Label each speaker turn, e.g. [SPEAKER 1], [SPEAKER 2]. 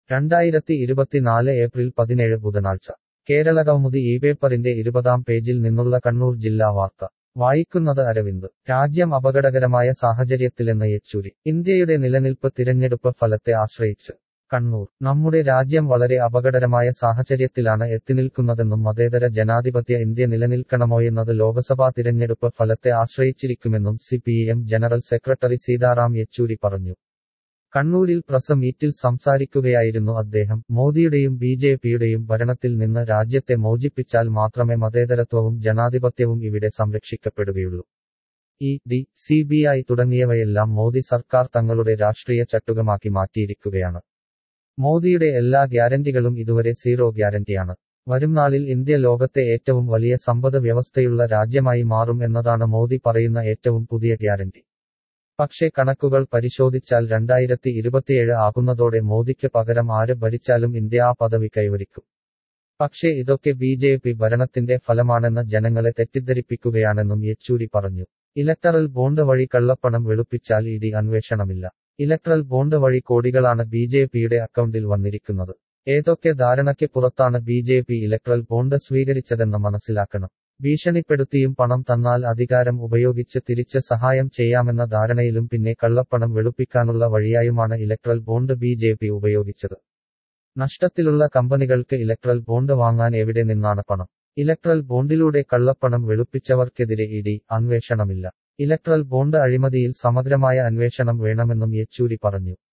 [SPEAKER 1] രണ്ടായിരത്തി ഇരുപത്തിനാല് ഏപ്രിൽ പതിനേഴ് ബുധനാഴ്ച കേരളകൗമുദി ഈ പേപ്പറിന്റെ ഇരുപതാം പേജിൽ നിന്നുള്ള കണ്ണൂർ ജില്ലാ വാർത്ത വായിക്കുന്നത് അരവിന്ദ് രാജ്യം അപകടകരമായ സാഹചര്യത്തിലെന്ന് യെച്ചൂരി ഇന്ത്യയുടെ നിലനിൽപ്പ് തിരഞ്ഞെടുപ്പ് ഫലത്തെ ആശ്രയിച്ച് കണ്ണൂർ നമ്മുടെ രാജ്യം വളരെ അപകടകരമായ സാഹചര്യത്തിലാണ് എത്തിനിൽക്കുന്നതെന്നും മതേതര ജനാധിപത്യ ഇന്ത്യ നിലനിൽക്കണമോയെന്നത് ലോക്സഭാ തിരഞ്ഞെടുപ്പ് ഫലത്തെ ആശ്രയിച്ചിരിക്കുമെന്നും C general secretary Sitaram Yechury പറഞ്ഞു കണ്ണൂരിൽ പ്രസ് മീറ്റിൽ സംസാരിക്കുകയായിരുന്നു അദ്ദേഹം മോദിയുടെയും ബി ജെ പിയുടെയും ഭരണത്തിൽ നിന്ന് രാജ്യത്തെ മോചിപ്പിച്ചാൽ മാത്രമേ മതേതരത്വവും ജനാധിപത്യവും ഇവിടെ സംരക്ഷിക്കപ്പെടുകയുള്ളൂ E D C B I തുടങ്ങിയവയെല്ലാം മോദി സർക്കാർ തങ്ങളുടെ രാഷ്ട്രീയ ചട്ടുകമാക്കി മാറ്റിയിരിക്കുകയാണ് മോദിയുടെ എല്ലാ ഗ്യാരന്റികളും ഇതുവരെ സീറോ ഗ്യാരന്റിയാണ് വരുംനാളിൽ ഇന്ത്യ ലോകത്തെ ഏറ്റവും വലിയ സമ്പദ് വ്യവസ്ഥയുള്ള രാജ്യമായി മാറും എന്നതാണ് മോദി പറയുന്ന ഏറ്റവും പുതിയ ഗ്യാരന്റി പക്ഷേ കണക്കുകൾ പരിശോധിച്ചാൽ രണ്ടായിരത്തി ഇരുപത്തിയേഴ് ആകുന്നതോടെ മോദിക്ക് പകരം ആര് ഭരിച്ചാലും ഇന്ത്യ ആ പദവി കൈവരിക്കും പക്ഷേ ഇതൊക്കെ ബി ജെ പി ഭരണത്തിന്റെ ഫലമാണെന്ന് ജനങ്ങളെ തെറ്റിദ്ധരിപ്പിക്കുകയാണെന്നും യെച്ചൂരി പറഞ്ഞു ഇലക്ടറൽ ബോണ്ട് വഴി കള്ളപ്പണം വെളുപ്പിച്ചാൽ ഇ ഡി അന്വേഷണമില്ല ഇലക്ട്രൽ ബോണ്ട് വഴി കോടികളാണ് ബി ജെ പിയുടെ അക്കൗണ്ടിൽ വന്നിരിക്കുന്നത് ഏതൊക്കെ ധാരണയ്ക്ക് പുറത്താണ് B J P electoral bond സ്വീകരിച്ചതെന്ന് മനസ്സിലാക്കണം ഭീഷണിപ്പെടുത്തിയും പണം തന്നാൽ അധികാരം ഉപയോഗിച്ച് തിരിച്ച് സഹായം ചെയ്യാമെന്ന ധാരണയിലും പിന്നെ കള്ളപ്പണം വെളുപ്പിക്കാനുള്ള വഴിയായുമാണ് electoral bond B J P ഉപയോഗിച്ചത് നഷ്ടത്തിലുള്ള കമ്പനികൾക്ക് ഇലക്ട്രൽ ബോണ്ട് വാങ്ങാൻ എവിടെ നിന്നാണ് പണം ഇലക്ട്രൽ ബോണ്ടിലൂടെ കള്ളപ്പണം വെളുപ്പിച്ചവർക്കെതിരെ ഇ ഡി അന്വേഷണമില്ല ഇലക്ട്രൽ ബോണ്ട് അഴിമതിയിൽ സമഗ്രമായ അന്വേഷണം വേണമെന്നും യെച്ചൂരി പറഞ്ഞു